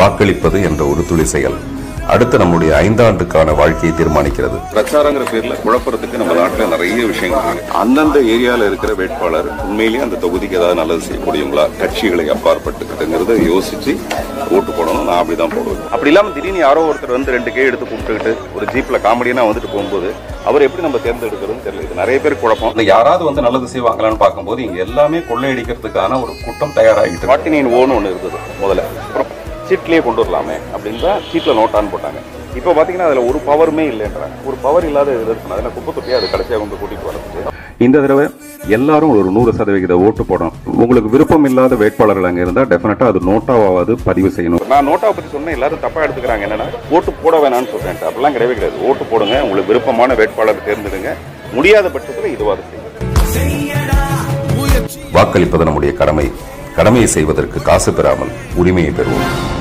வாக்களிப்பது என்ற ஒரு துளி செயல் அடுத்து நம்முடைய ஐந்தாண்டுக்கான வாழ்க்கையை தீர்மானிக்கிறது பிரச்சாரங்கிற பேர்ல குழப்பறதுக்கு நம்ம நாட்டுல நிறைய விஷயங்கள் இருக்கு அந்தந்த ஏரியால இருக்கிற வேட்பாளர் உண்மையிலேயே அந்த தொகுதிக்கு ஏதாவது நல்லது செய்யக்கூடியவங்களா கட்சிகளை அப்பாற்பட்டுக்கிட்டுங்கிறத யோசிச்சு ஓட்டு போடணும் நான் அப்படிதான் போடுவேன் அப்படி இல்லாம திடீர்னு யாரோ ஒருத்தர் வந்து ரெண்டு கே எடுத்து கூப்பிட்டுக்கிட்டு ஒரு ஜீப்ல காமெடியா வந்துட்டு போகும்போது அவர் எப்படி நம்ம தேர்ந்தெடுக்கிறதுன்னு தெரியல இது நிறைய பேர் குழப்பம் இல்ல யாராவது வந்து நல்லது செய்வாங்களான்னு பார்க்கும்போது இங்க எல்லாமே கொள்ளையடிக்கிறதுக்கான ஒரு கூட்டம் தயாராகிட்டு இருக்கு. ஃபார்ட்டி நைன் ஓன்னு ஒன்று இருந்தது முதல்ல அப்புறம் சீட்லேயே கொண்டு வரலாமே அப்படின்னு தான் சீட்டில் நோட்டான்னு போட்டாங்க இப்போ பார்த்தீங்கன்னா அதில் ஒரு பவருமே இல்லைன்றாங்க ஒரு பவர் இல்லாத இது இருக்கணும் அதில் குப்பை தொட்டியை அது கடைசியாக கொண்டு கூட்டிகிட்டு வரது இந்த தடவை எல்லாரும் ஒரு நூறு சதவிகித ஓட்டு போடணும் உங்களுக்கு விருப்பம் இல்லாத வேட்பாளர்கள் அங்க இருந்தா டெஃபினட்டா அது நோட்டாவாவது பதிவு செய்யணும் நான் நோட்டாவை பற்றி சொன்னேன் எல்லாரும் தப்பாக எடுத்துக்கிறாங்க என்னன்னா ஓட்டு போட வேணாம்னு சொல்கிறேன் அப்படிலாம் கிடையவே கிடையாது ஓட்டு போடுங்க உங்களுக்கு விருப்பமான வேட்பாளர் தேர்ந்தெடுங்க முடியாத பட்சத்தில் இதுவாது செய்யுங்க வாக்களிப்பது நம்முடைய கடமை கடமையை செய்வதற்கு காசு பெறாமல் உரிமையை பெறுவோம்